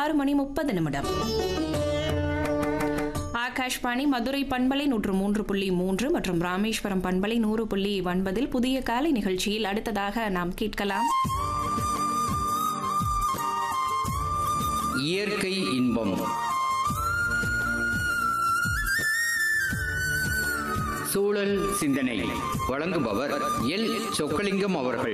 ஆறு மணி முப்பது நிமிடம் ஆகாஷ்வாணி மதுரை பண்பலை நூற்று மூன்று புள்ளி மூன்று மற்றும் ராமேஸ்வரம் பண்பலை நூறு புள்ளி ஒன்பதில் புதிய காலை நிகழ்ச்சியில் அடுத்ததாக நாம் கேட்கலாம் இயற்கை இன்பம் சூழல் சிந்தனை வழங்குபவர் எல் சொக்கலிங்கம் அவர்கள்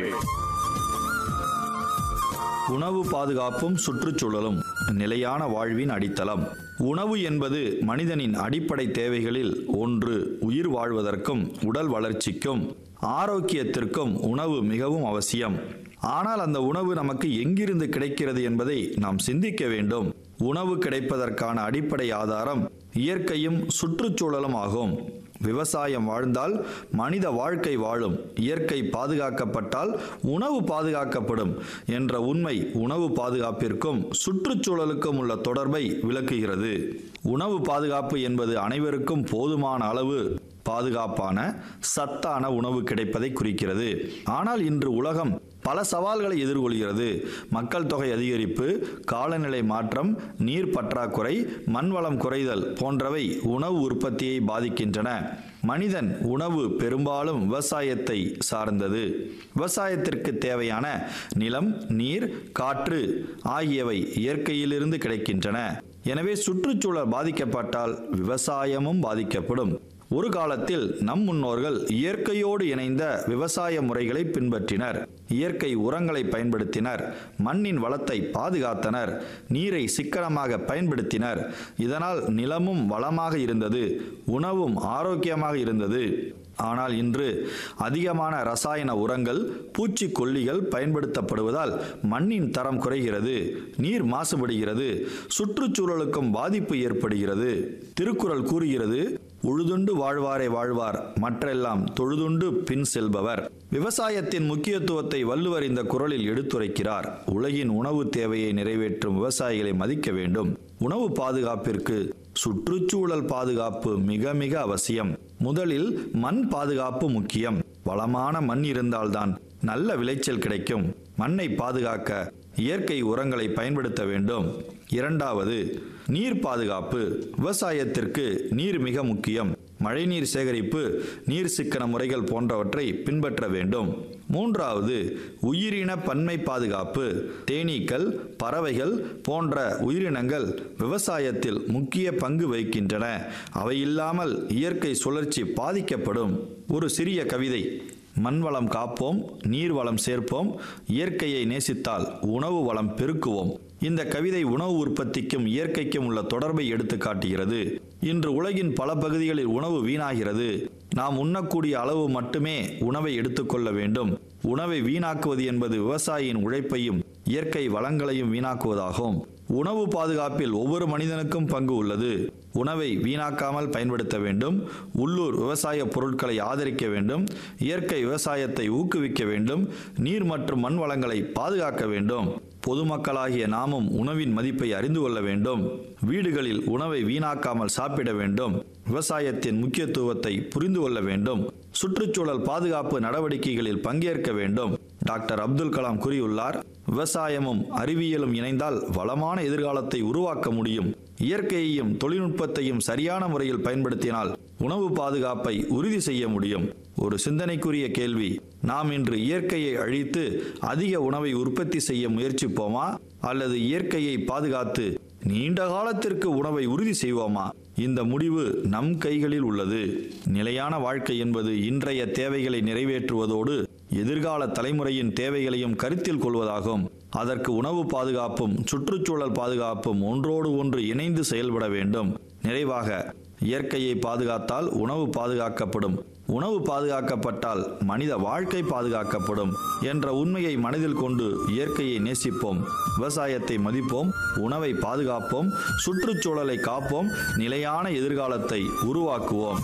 உணவு பாதுகாப்பும் சுற்றுச்சூழலும் நிலையான வாழ்வின் அடித்தளம் உணவு என்பது மனிதனின் அடிப்படை தேவைகளில் ஒன்று உயிர் வாழ்வதற்கும் உடல் வளர்ச்சிக்கும் ஆரோக்கியத்திற்கும் உணவு மிகவும் அவசியம் ஆனால் அந்த உணவு நமக்கு எங்கிருந்து கிடைக்கிறது என்பதை நாம் சிந்திக்க வேண்டும் உணவு கிடைப்பதற்கான அடிப்படை ஆதாரம் இயற்கையும் சுற்றுச்சூழலும் ஆகும் விவசாயம் வாழ்ந்தால் மனித வாழ்க்கை வாழும் இயற்கை பாதுகாக்கப்பட்டால் உணவு பாதுகாக்கப்படும் என்ற உண்மை உணவு பாதுகாப்பிற்கும் சுற்றுச்சூழலுக்கும் உள்ள தொடர்பை விளக்குகிறது உணவு பாதுகாப்பு என்பது அனைவருக்கும் போதுமான அளவு பாதுகாப்பான சத்தான உணவு கிடைப்பதை குறிக்கிறது ஆனால் இன்று உலகம் பல சவால்களை எதிர்கொள்கிறது மக்கள் தொகை அதிகரிப்பு காலநிலை மாற்றம் நீர் பற்றாக்குறை மண்வளம் குறைதல் போன்றவை உணவு உற்பத்தியை பாதிக்கின்றன மனிதன் உணவு பெரும்பாலும் விவசாயத்தை சார்ந்தது விவசாயத்திற்கு தேவையான நிலம் நீர் காற்று ஆகியவை இயற்கையிலிருந்து கிடைக்கின்றன எனவே சுற்றுச்சூழல் பாதிக்கப்பட்டால் விவசாயமும் பாதிக்கப்படும் ஒரு காலத்தில் நம் முன்னோர்கள் இயற்கையோடு இணைந்த விவசாய முறைகளை பின்பற்றினர் இயற்கை உரங்களை பயன்படுத்தினர் மண்ணின் வளத்தை பாதுகாத்தனர் நீரை சிக்கனமாக பயன்படுத்தினர் இதனால் நிலமும் வளமாக இருந்தது உணவும் ஆரோக்கியமாக இருந்தது ஆனால் இன்று அதிகமான ரசாயன உரங்கள் பூச்சிக்கொல்லிகள் பயன்படுத்தப்படுவதால் மண்ணின் தரம் குறைகிறது நீர் மாசுபடுகிறது சுற்றுச்சூழலுக்கும் பாதிப்பு ஏற்படுகிறது திருக்குறள் கூறுகிறது உழுதுண்டு வாழ்வாரே வாழ்வார் மற்றெல்லாம் தொழுதுண்டு பின் செல்பவர் விவசாயத்தின் முக்கியத்துவத்தை வள்ளுவர் இந்த குரலில் எடுத்துரைக்கிறார் உலகின் உணவு தேவையை நிறைவேற்றும் விவசாயிகளை மதிக்க வேண்டும் உணவு பாதுகாப்பிற்கு சுற்றுச்சூழல் பாதுகாப்பு மிக மிக அவசியம் முதலில் மண் பாதுகாப்பு முக்கியம் வளமான மண் இருந்தால்தான் நல்ல விளைச்சல் கிடைக்கும் மண்ணை பாதுகாக்க இயற்கை உரங்களை பயன்படுத்த வேண்டும் இரண்டாவது நீர் பாதுகாப்பு விவசாயத்திற்கு நீர் மிக முக்கியம் மழைநீர் சேகரிப்பு நீர் சிக்கன முறைகள் போன்றவற்றை பின்பற்ற வேண்டும் மூன்றாவது உயிரின பன்மை பாதுகாப்பு தேனீக்கள் பறவைகள் போன்ற உயிரினங்கள் விவசாயத்தில் முக்கிய பங்கு வகிக்கின்றன அவை இல்லாமல் இயற்கை சுழற்சி பாதிக்கப்படும் ஒரு சிறிய கவிதை மண் வளம் காப்போம் நீர் வளம் சேர்ப்போம் இயற்கையை நேசித்தால் உணவு வளம் பெருக்குவோம் இந்த கவிதை உணவு உற்பத்திக்கும் இயற்கைக்கும் உள்ள தொடர்பை எடுத்து காட்டுகிறது இன்று உலகின் பல பகுதிகளில் உணவு வீணாகிறது நாம் உண்ணக்கூடிய அளவு மட்டுமே உணவை எடுத்துக்கொள்ள வேண்டும் உணவை வீணாக்குவது என்பது விவசாயியின் உழைப்பையும் இயற்கை வளங்களையும் வீணாக்குவதாகும் உணவு பாதுகாப்பில் ஒவ்வொரு மனிதனுக்கும் பங்கு உள்ளது உணவை வீணாக்காமல் பயன்படுத்த வேண்டும் உள்ளூர் விவசாய பொருட்களை ஆதரிக்க வேண்டும் இயற்கை விவசாயத்தை ஊக்குவிக்க வேண்டும் நீர் மற்றும் மண் வளங்களை பாதுகாக்க வேண்டும் பொதுமக்களாகிய நாமும் உணவின் மதிப்பை அறிந்து கொள்ள வேண்டும் வீடுகளில் உணவை வீணாக்காமல் சாப்பிட வேண்டும் விவசாயத்தின் முக்கியத்துவத்தை புரிந்து கொள்ள வேண்டும் சுற்றுச்சூழல் பாதுகாப்பு நடவடிக்கைகளில் பங்கேற்க வேண்டும் டாக்டர் அப்துல் கலாம் கூறியுள்ளார் விவசாயமும் அறிவியலும் இணைந்தால் வளமான எதிர்காலத்தை உருவாக்க முடியும் இயற்கையையும் தொழில்நுட்பத்தையும் சரியான முறையில் பயன்படுத்தினால் உணவு பாதுகாப்பை உறுதி செய்ய முடியும் ஒரு சிந்தனைக்குரிய கேள்வி நாம் இன்று இயற்கையை அழித்து அதிக உணவை உற்பத்தி செய்ய முயற்சிப்போமா அல்லது இயற்கையை பாதுகாத்து நீண்ட காலத்திற்கு உணவை உறுதி செய்வோமா இந்த முடிவு நம் கைகளில் உள்ளது நிலையான வாழ்க்கை என்பது இன்றைய தேவைகளை நிறைவேற்றுவதோடு எதிர்கால தலைமுறையின் தேவைகளையும் கருத்தில் கொள்வதாகும் அதற்கு உணவு பாதுகாப்பும் சுற்றுச்சூழல் பாதுகாப்பும் ஒன்றோடு ஒன்று இணைந்து செயல்பட வேண்டும் நிறைவாக இயற்கையை பாதுகாத்தால் உணவு பாதுகாக்கப்படும் உணவு பாதுகாக்கப்பட்டால் மனித வாழ்க்கை பாதுகாக்கப்படும் என்ற உண்மையை மனதில் கொண்டு இயற்கையை நேசிப்போம் விவசாயத்தை மதிப்போம் உணவை பாதுகாப்போம் சுற்றுச்சூழலை காப்போம் நிலையான எதிர்காலத்தை உருவாக்குவோம்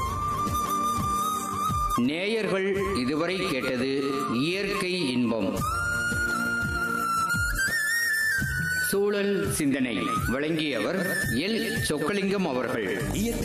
நேயர்கள் இதுவரை கேட்டது இயற்கை இன்பம் சூழல் சிந்தனை வழங்கியவர் எல் சொக்கலிங்கம் அவர்கள்